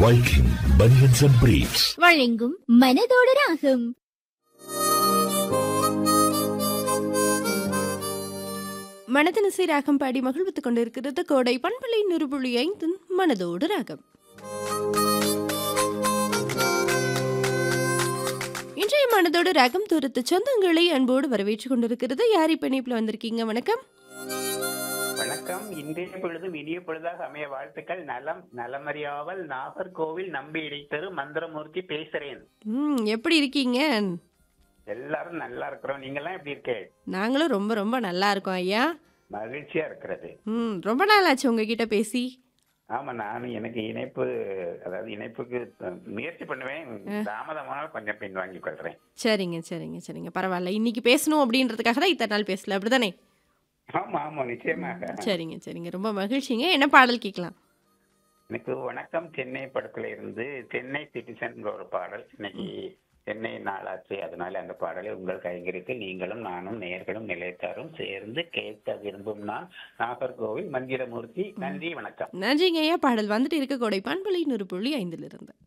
Viking Bunions and Briefs. வழங்கும் மனதோடு ராகம் மனதினசை ராகம் பாடி மகிழ்வித்துக் கொண்டிருக்கிறது கோடை பண்பலை நுறுபுள்ளி ஐந்து மனதோடு ராகம் இன்றைய மனதோடு ராகம் தூரத்து சொந்தங்களை அன்போடு வரவேற்றுக் கொண்டிருக்கிறது யார் இப்ப இணைப்புல வந்திருக்கீங்க வணக்கம் வணக்கம் இன்றைய பொழுதும் இனிய பொழுதாக அமைய வாழ்த்துக்கள் நலம் நலமறியாவல் நாகர்கோவில் நம்பி இடைத்தரு மந்திரமூர்த்தி பேசுறேன் ம் எப்படி இருக்கீங்க எல்லாரும் நல்லா இருக்கிறோம் நீங்கெல்லாம் எப்படி இருக்கே நாங்களும் ரொம்ப ரொம்ப நல்லா இருக்கோம் ஐயா மகிழ்ச்சியா இருக்கிறது ம் ரொம்ப நாள் ஆச்சு உங்ககிட்ட பேசி ஆமா நானும் எனக்கு இணைப்பு அதாவது இணைப்புக்கு அஹ், முயற்சி பண்ணுவேன் தாமதமானால் கொஞ்சம் பின் வாங்கிக் கொள்றேன் சரிங்க சரிங்க சரிங்க பரவாயில்ல இன்னைக்கு பேசணும் அப்படின்றதுக்காக தான் இத்தனை நாள் பேசல அப்படிதானே ஆமா ஆமா நிச்சயமாக சரிங்க சரிங்க ரொம்ப மகிழ்ச்சிங்க என்ன பாடல் கேட்கலாம் எனக்கு வணக்கம் சென்னை படத்துல இருந்து சென்னை சிட்டிசன் ஒரு பாடல் இன்னைக்கு சென்னை நாளாச்சு அதனால அந்த பாடலை உங்கள் கைங்கரித்து நீங்களும் நானும் நேயர்களும் நிலையத்தாரும் சேர்ந்து கேட்க விரும்பும் நான் நாகர்கோவில் மந்திரமூர்த்தி நன்றி வணக்கம் நன்றிங்க ஐயா பாடல் வந்துட்டு இருக்க கோடை பண்பலை நூறு புள்ளி ஐந்துல இருந்து